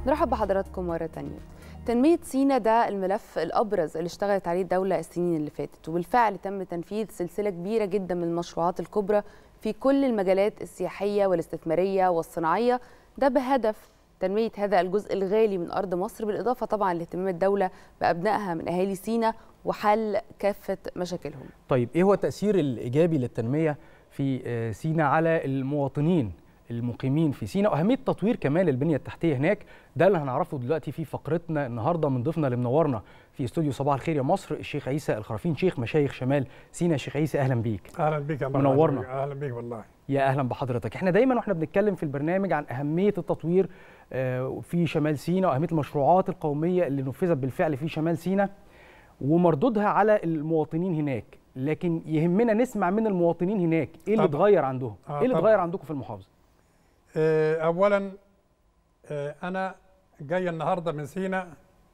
نرحب بحضراتكم مرة تانية تنمية سينا ده الملف الأبرز اللي اشتغلت عليه الدولة السنين اللي فاتت وبالفعل تم تنفيذ سلسلة كبيرة جدا من المشروعات الكبرى في كل المجالات السياحية والاستثمارية والصناعية ده بهدف تنمية هذا الجزء الغالي من أرض مصر بالإضافة طبعا لاهتمام الدولة بأبنائها من أهالي سينا وحل كافة مشاكلهم طيب ايه هو التاثير الايجابي للتنميه في آه، سينا على المواطنين المقيمين في سينا واهميه تطوير كمان البنيه التحتيه هناك ده اللي هنعرفه دلوقتي في فقرتنا النهارده من ضيفنا اللي منورنا في استوديو صباح الخير يا مصر الشيخ عيسى الخرافين شيخ مشايخ شمال سينا شيخ عيسى اهلا بيك اهلا بك يا مرحبا منورنا. بك. اهلا بك والله يا اهلا بحضرتك احنا دايما واحنا بنتكلم في البرنامج عن اهميه التطوير آه، في شمال سينا واهميه المشروعات القوميه اللي نفذت بالفعل في شمال سينا ومردودها على المواطنين هناك لكن يهمنا نسمع من المواطنين هناك ايه اللي طبعاً. اتغير عندهم آه، ايه اللي طبعاً. اتغير عندكم في المحافظه آه، اولا آه، انا جاي النهارده من سينا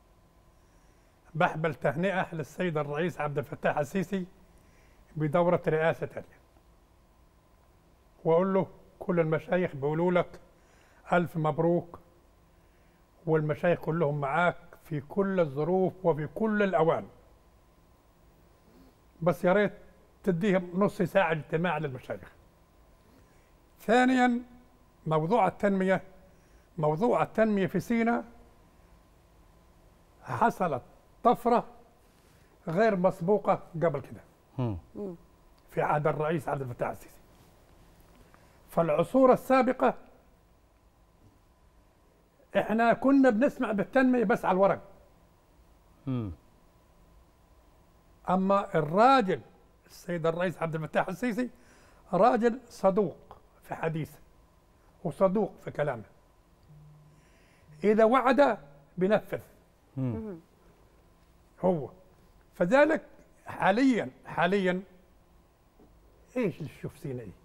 بحمل تهنئه للسيد الرئيس عبد الفتاح السيسي بدوره رئاسه تانية واقول له كل المشايخ بيقولوا لك الف مبروك والمشايخ كلهم معاك في كل الظروف وفي كل الاوان بس يا ريت تديهم نص ساعه اجتماع للمشايخ ثانيا موضوع التنمية موضوع التنمية في سينا حصلت طفرة غير مسبوقة قبل كده مم. في عهد الرئيس عبد الفتاح السيسي فالعصور السابقة احنا كنا بنسمع بالتنمية بس على الورق مم. اما الراجل السيد الرئيس عبد الفتاح السيسي راجل صدوق في حديثه وصدوق في كلامه اذا وعد بنفذ مم. هو فذلك حاليا حاليا ايش اللي تشوف سينا ايه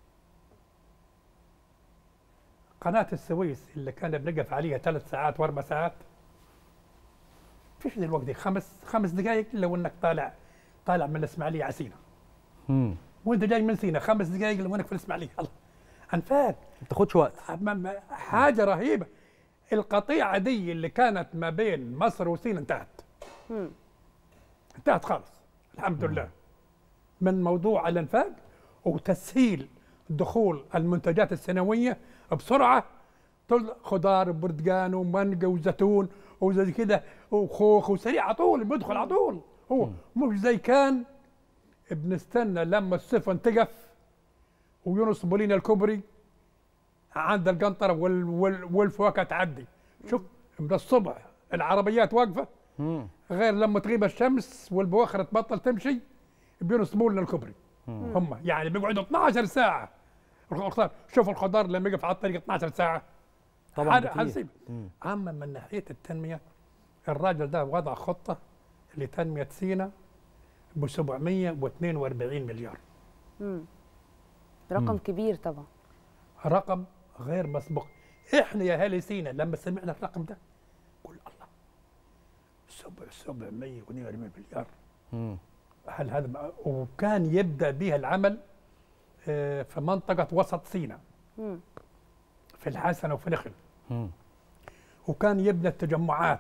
قناة السويس اللي كان بنقف عليها ثلاث ساعات واربع ساعات فيش دلوقتي خمس خمس دقائق لو انك طالع طالع من الاسماعيليه على سينا مم. وانت جاي من سينا خمس دقائق لو انك في الاسماعيليه الله انفاق ما بتاخدش وقت أما- ما- حاجه رهيبه القطيعه دي اللي كانت ما بين مصر وسينا انتهت مم. انتهت خالص الحمد لله من موضوع الانفاق وتسهيل دخول المنتجات السنويه بسرعه طل خضار وبرتقان ومانجا وزيتون وزي كده وخوخ وسريع على طول بيدخل على طول هو مش زي كان بنستنى لما السفن تقف ويونس بولينا الكوبري عند القنطره وال وال والفواكه تعدي شوف من الصبح العربيات واقفه مم. غير لما تغيب الشمس والبواخر تبطل تمشي بينصبوا لنا الكوبري هم يعني بيقعدوا 12 ساعه الخضار شوف الخضار لما يقف على الطريق 12 ساعه طبعا هذا كتير. حنسيب مم. اما من ناحيه التنميه الراجل ده وضع خطه لتنميه سينا ب 742 مليار مم. رقم كبير طبعا رقم غير مسبوق احنا يا اهالي سينا لما سمعنا الرقم ده قل الله سبع 742 مليار مم. هل هذا بقى- وكان يبدا بها العمل آه، في منطقه وسط سيناء مم. في الحسنه وفي نخل مم. وكان يبنى التجمعات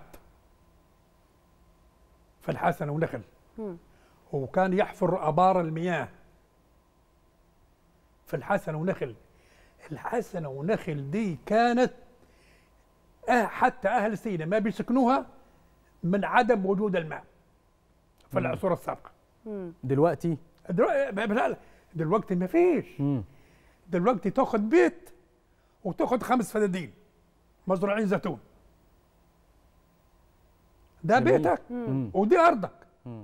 في الحسنه ونخل مم. وكان يحفر ابار المياه في الحسنه ونخل الحسنه ونخل دي كانت آه حتى اهل سيناء ما بيسكنوها من عدم وجود الماء في مم. العصور السابقه مم. دلوقتي دلوقتي لا لا دلوقتي ما فيش مم. دلوقتي تاخد بيت وتاخد خمس فدادين مزروعين زيتون ده جميل. بيتك مم. ودي ارضك مم.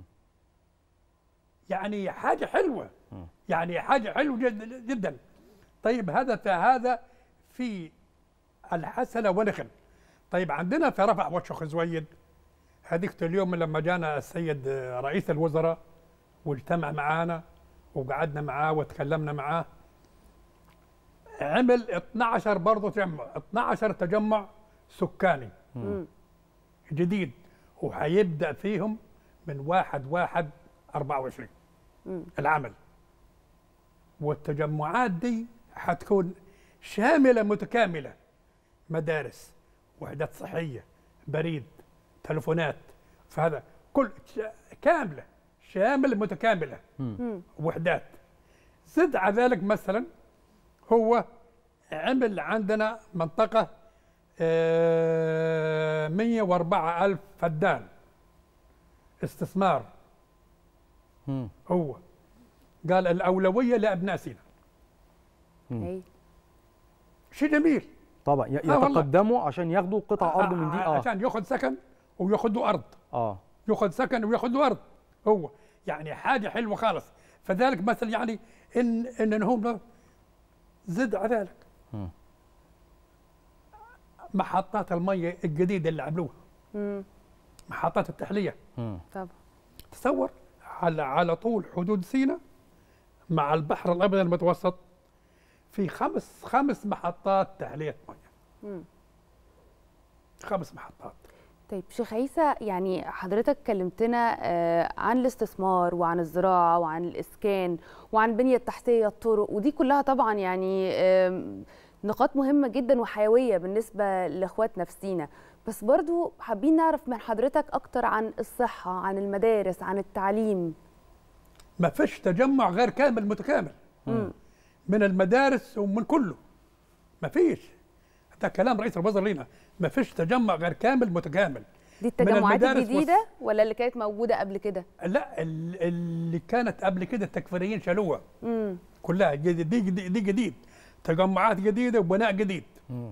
يعني حاجه حلوه مم. يعني حاجه حلوه جدا جدا طيب هذا هذا في الحسنه ونخل طيب عندنا في رفح وشخ زويد هذيك اليوم لما جانا السيد رئيس الوزراء واجتمع معانا وقعدنا معاه وتكلمنا معاه عمل 12 برضه تجمع 12 تجمع سكاني مم. جديد وهيبدا فيهم من واحد واحد 24 مم. العمل والتجمعات دي حتكون شامله متكامله مدارس وحدات صحيه بريد تلفونات فهذا كل ش- كامله شامله متكامله مم. وحدات زد على ذلك مثلا هو عمل عندنا منطقة آه، 104 ألف فدان استثمار مم. هو قال الأولوية لأبناء سيناء هاي. شيء جميل طبعا ي- آه والله. يتقدموا عشان ياخدوا قطع ارض من دي اه عشان ياخذ سكن وياخذوا أرض اه ياخذ سكن وياخذ ارض هو يعني حاجه حلوه خالص فذلك مثل يعني ان ان هم زد على ذلك مم. محطات الميه الجديده اللي عملوها مم. محطات التحليه مم. طبعا تصور على على طول حدود سيناء مع البحر الابيض المتوسط في خمس خمس محطات تحليه ميه مم. خمس محطات طيب شيخ عيسى يعني حضرتك كلمتنا آه، عن الاستثمار وعن الزراعة وعن الإسكان وعن البنية التحتية الطرق ودي كلها طبعا يعني آم، نقاط مهمة جدا وحيوية بالنسبة لإخواتنا في سينا بس برضو حابين نعرف من حضرتك أكتر عن الصحة عن المدارس عن التعليم ما فيش تجمع غير كامل متكامل مم. من المدارس ومن كله ما فيش ده كلام رئيس الوزراء لينا ما فيش تجمع غير كامل متكامل دي التجمعات المدارس الجديدة ولا اللي كانت موجودة قبل كده؟ لا ال- اللي كانت قبل كده التكفيريين شالوها مم. كلها جديد دي, دي, دي جديد تجمعات جديده وبناء جديد مم.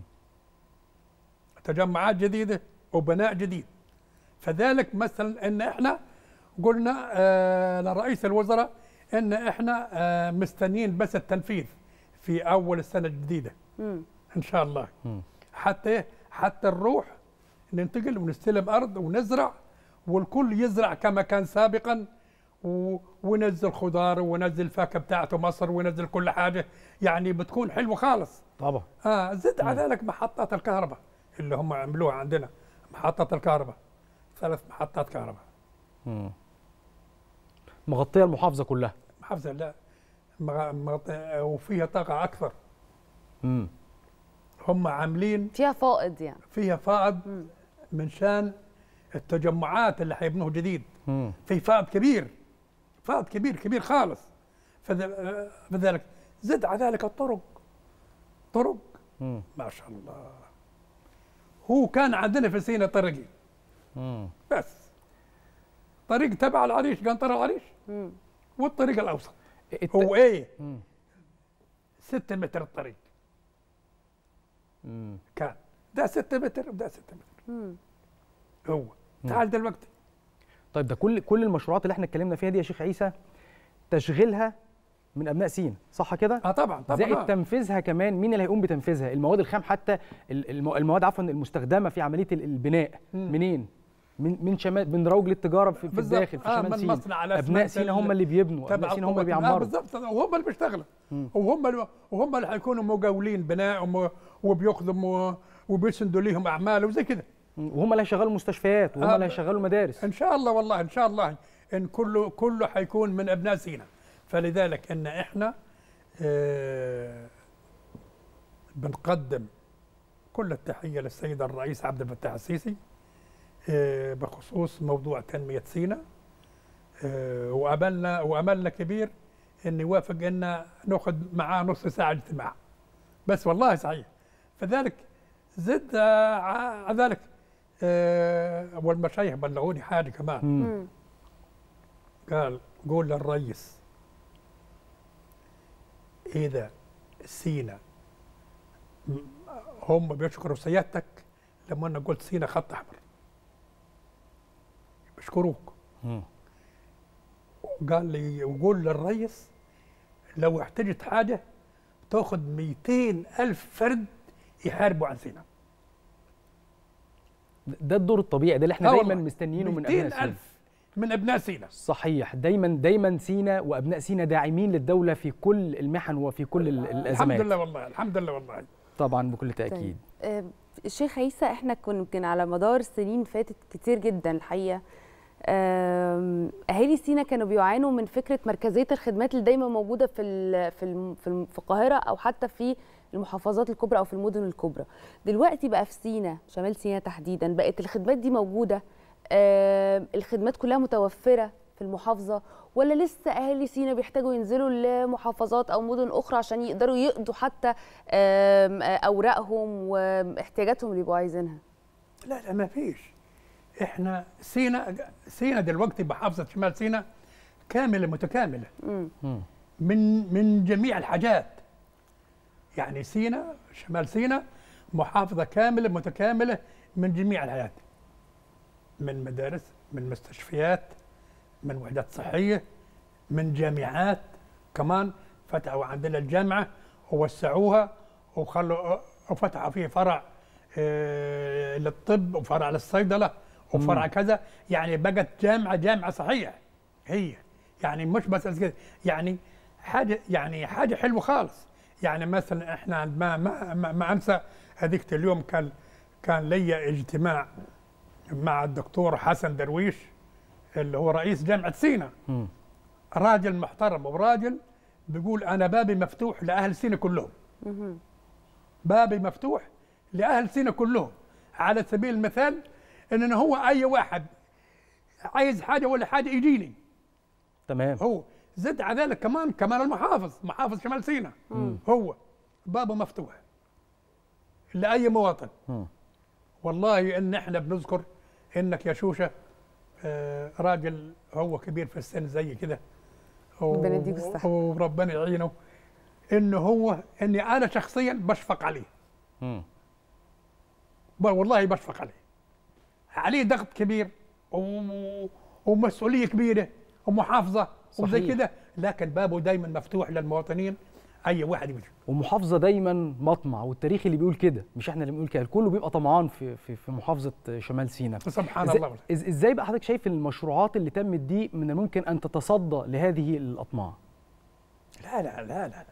تجمعات جديده وبناء جديد فذلك مثلا ان احنا قلنا آه لرئيس الوزراء ان احنا آه مستنيين بس التنفيذ في اول السنه الجديده مم. ان شاء الله مم. حتى حتى نروح ننتقل ونستلم ارض ونزرع والكل يزرع كما كان سابقا و- وننزل خضار وننزل فاكهه بتاعته مصر وننزل كل حاجه يعني بتكون حلوه خالص طبعا اه زد على ذلك محطات الكهرباء اللي هم عملوها عندنا محطات الكهرباء ثلاث محطات كهرباء مم. مغطيه المحافظه كلها محافظه لا مغ- مغط- وفيها طاقه اكثر مم. هم عاملين فيها فائض يعني فيها فائض مم. من شان التجمعات اللي حيبنوه جديد مم. في فائض كبير فائض كبير كبير خالص فذ- فذلك زد على ذلك الطرق طرق مم. ما شاء الله هو كان عندنا في سينا طريقين مم. بس طريق تبع العريش قنطرة العريش مم. والطريق الأوسط الت- هو إيه مم. ستة متر الطريق مم. كان ده ستة متر وده ستة متر مم. هو تعال دلوقتي طيب ده كل كل المشروعات اللي احنا اتكلمنا فيها دي يا شيخ عيسى تشغيلها من ابناء سين صح كده اه طبعا طبعا زائد آه. تنفيذها كمان مين اللي هيقوم بتنفيذها المواد الخام حتى ال- الم- المواد عفوا المستخدمه في عمليه ال- البناء مم. منين من من شمال من روج للتجاره في, في بالظبط. الداخل في آه، شمال من سين مصنع على ابناء أسمنت سينا ال- هم اللي بيبنوا تبع ابناء سينا هم اللي القوات. آه بيعمروا بالظبط وهم اللي بيشتغلوا مم. وهم اللي وهم اللي حيكونوا مقاولين بناء وم- وبيخدموا وبيسندوا ليهم اعمال وزي كده مم. وهم اللي هيشغلوا مستشفيات وهم آه، اللي هيشغلوا مدارس ان شاء الله والله ان شاء الله ان كله كله حيكون من ابناء سينا فلذلك ان احنا آه بنقدم كل التحيه للسيد الرئيس عبد الفتاح السيسي آه بخصوص موضوع تنميه سينا آه واملنا واملنا كبير ان يوافق ان ناخذ معاه نص ساعه اجتماع بس والله صحيح فذلك زد آه، على ذلك آه والمشايخ بلغوني حاجه كمان مم. مم. قال قول للرئيس إذا سينا م- هم بيشكروا سيادتك لما أنا قلت سينا خط أحمر بيشكروك مم. قال لي وقول للرئيس لو احتجت حاجة تاخذ 200 ألف فرد يحاربوا عن سينا ده الدور الطبيعي ده اللي احنا آه دايما والله. مستنيينه من 200 ابناء سينا ألف من أبناء سينا صحيح دايما دايما سينا وابناء سينا داعمين للدوله في كل المحن وفي كل ال- الازمات الحمد لله والله الحمد لله والله طبعا بكل تاكيد آه، الشيخ عيسى احنا كنا يمكن على مدار سنين فاتت كتير جدا الحقيقه آم، اهالي سينا كانوا بيعانوا من فكره مركزيه الخدمات اللي دايما موجوده في ال- في الم- في الم- في القاهره او حتى في المحافظات الكبرى او في المدن الكبرى دلوقتي بقى في سينا شمال سينا تحديدا بقت الخدمات دي موجوده آه الخدمات كلها متوفره في المحافظه ولا لسه اهالي سينا بيحتاجوا ينزلوا لمحافظات او مدن اخرى عشان يقدروا يقضوا حتى آم، آه، اوراقهم واحتياجاتهم اللي بيبقوا عايزينها لا لا ما فيش احنا سينا سينا دلوقتي محافظه شمال سينا كامله متكامله مم. مم. من من جميع الحاجات يعني سينا شمال سينا محافظه كامله متكامله من جميع الحاجات من مدارس من مستشفيات من وحدات صحيه من جامعات كمان فتحوا عندنا الجامعه ووسعوها وخلوا وفتحوا فيه فرع آه، للطب وفرع للصيدله وفرع مم. كذا يعني بقت جامعه جامعه صحيح هي يعني مش بس كده يعني حاجه يعني حاجه حلوه خالص يعني مثلا احنا ما ما ما, ما انسى هذيك اليوم كان كان لي اجتماع مع الدكتور حسن درويش اللي هو رئيس جامعه سينا مم. راجل محترم وراجل بيقول انا بابي مفتوح لاهل سينا كلهم مهم. بابي مفتوح لاهل سينا كلهم على سبيل المثال ان هو اي واحد عايز حاجه ولا حاجه يجيني تمام هو زد على ذلك كمان كمان المحافظ محافظ شمال سينا هو بابه مفتوح لاي مواطن مم. والله ان احنا بنذكر انك يا شوشه آه، راجل هو كبير في السن زي كده و- ربنا يديك الصحة. وربنا يعينه انه هو اني انا شخصيا بشفق عليه مم. ب- والله بشفق عليه عليه ضغط كبير و- ومسؤوليه كبيره ومحافظه وزي صحيح. كده لكن بابه دايما مفتوح للمواطنين اي واحد يجي ومحافظه دايما مطمع والتاريخ اللي بيقول كده مش احنا اللي بنقول كده الكل بيبقى طمعان في في, في محافظه شمال سيناء سبحان إزاي- الله إز- ازاي بقى حضرتك شايف المشروعات اللي تمت دي من الممكن ان تتصدى لهذه الاطماع لا لا لا لا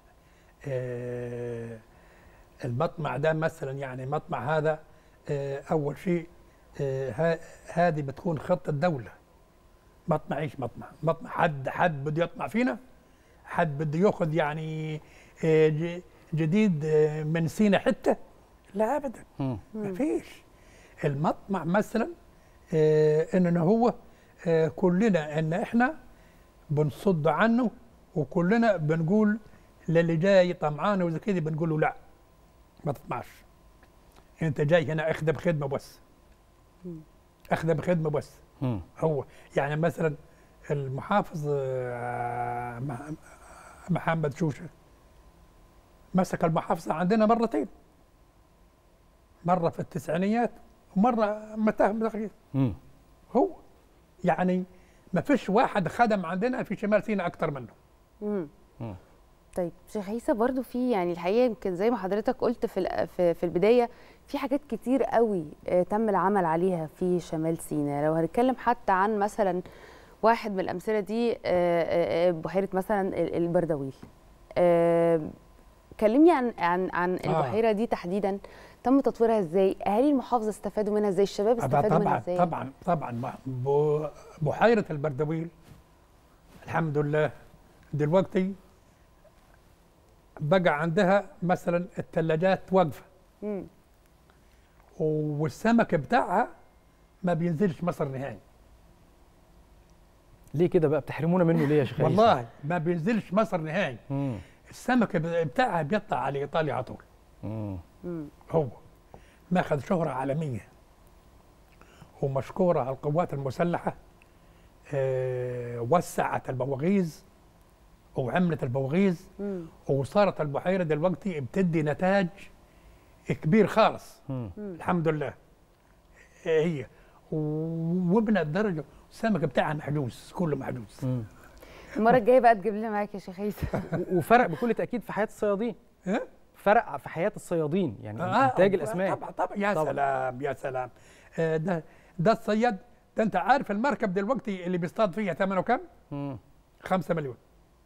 آه المطمع ده مثلا يعني مطمع هذا آه اول شيء آه ها- هذه بتكون خطه دوله مطمع ايش مطمع مطمع حد حد بده يطمع فينا حد بده ياخذ يعني آه ج- جديد آه من سينا حته لا ابدا مم. ما فيش المطمع مثلا آه انه هو آه كلنا ان احنا بنصد عنه وكلنا بنقول للي جاي طمعان وزي كده بنقول له لا ما تطمعش انت جاي هنا اخدم خدمه بس اخدم خدمه بس مم. هو يعني مثلا المحافظ آه، مح- محمد شوشه مسك المحافظه عندنا مرتين مره في التسعينيات ومره متى متى- مم. هو يعني ما فيش واحد خدم عندنا في شمال سيناء اكتر منه مم. مم. طيب شيخ عيسى برضو في يعني الحقيقه يمكن زي ما حضرتك قلت في ال- في, في البدايه في حاجات كتير قوي آه، تم العمل عليها في شمال سيناء لو هنتكلم حتى عن مثلا واحد من الامثله دي آه، آه، آه، بحيره مثلا ال- البردويل آه، كلمني عن عن عن البحيره دي تحديدا تم تطويرها ازاي اهالي المحافظه استفادوا منها ازاي الشباب طبعا استفادوا منها طبعا ازاي طبعا طبعا ما- ب- بحيره البردويل الحمد لله دلوقتي بقى عندها مثلا الثلاجات واقفه مم. والسمك بتاعها ما بينزلش مصر نهائي ليه كده بقى بتحرمونا منه ليه يا شيخ عيسى؟ والله ما بينزلش مصر نهائي مم. السمك بتاعها بيطلع على ايطاليا على طول مم. مم. هو ماخذ شهرة عالمية ومشكورة على القوات المسلحة آه، وسعت البواغيز وعملت البواغيز مم. وصارت البحيرة دلوقتي بتدي نتاج كبير خالص مم. الحمد لله آه، هي وابنت درجة السمك بتاعها محجوز كله محجوز مم. المره الجايه بقى تجيب لنا معاك يا شيخ عيسى و- وفرق بكل تاكيد في حياه الصيادين ها؟ فرق في حياه الصيادين يعني آه، انتاج آه، الاسماك طبعا طبعا يا طبعاً. سلام يا سلام آه، ده ده الصياد ده انت عارف المركب دلوقتي اللي بيصطاد فيها ثمنه كم؟ مم. 5 مليون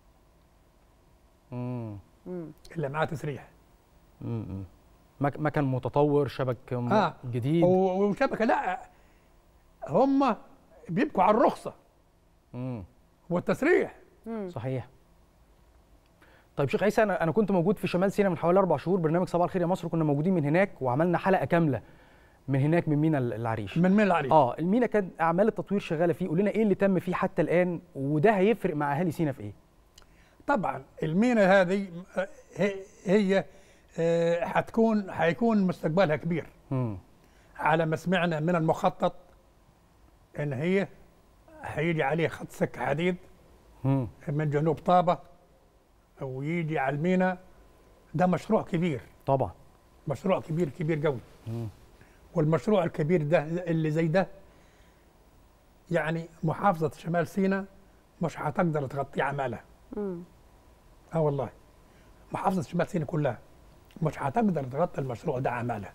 مم. مم. اللي معاه تسريح مم. مك- مكن متطور شبك م- آه. جديد و- وشبكه لا هم بيبكوا على الرخصه مم. والتسريح مم. صحيح طيب شيخ عيسى انا انا كنت موجود في شمال سيناء من حوالي اربع شهور برنامج صباح الخير يا مصر كنا موجودين من هناك وعملنا حلقه كامله من هناك من مينا العريش من مين العريش اه المينا كان اعمال التطوير شغاله فيه قول لنا ايه اللي تم فيه حتى الان وده هيفرق مع اهالي سينا في ايه طبعا المينا هذه آه، هي, هي آه، حتكون حيكون مستقبلها كبير مم. على ما سمعنا من المخطط ان هي هيجي عليه خط سكه حديد مم. من جنوب طابه ويجي على المينا ده مشروع كبير طبعا مشروع كبير كبير قوي مم. والمشروع الكبير ده اللي زي ده يعني محافظة شمال سيناء مش هتقدر تغطي أعمالها مم. اه والله محافظة شمال سيناء كلها مش هتقدر تغطي المشروع ده أعمالها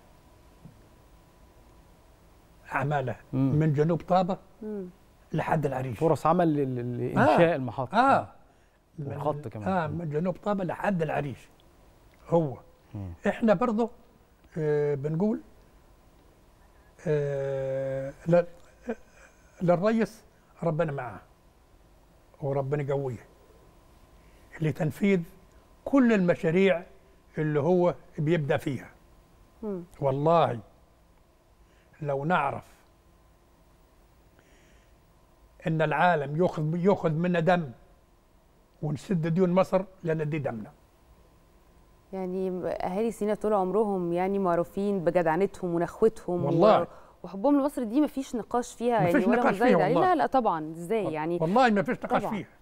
أعمالها مم. من جنوب طابة مم. لحد العريش فرص عمل لل- لل- لانشاء المحطه اه من- والخط كمان. اه من جنوب طابة لحد العريش هو احنا برضه آه بنقول آه ل- للرئيس ربنا معاه وربنا يقويه لتنفيذ كل المشاريع اللي هو بيبدا فيها مم. والله لو نعرف ان العالم ياخذ ياخذ منا دم ونسد ديون مصر لندي دمنا يعني اهالي سينا طول عمرهم يعني معروفين بجدعنتهم ونخوتهم والله. و... وحبهم لمصر دي مفيش نقاش فيها مفيش يعني ولا نقاش مزايد فيها عليه والله. لا لا طبعا ازاي يعني والله ما فيش نقاش طبعاً. فيها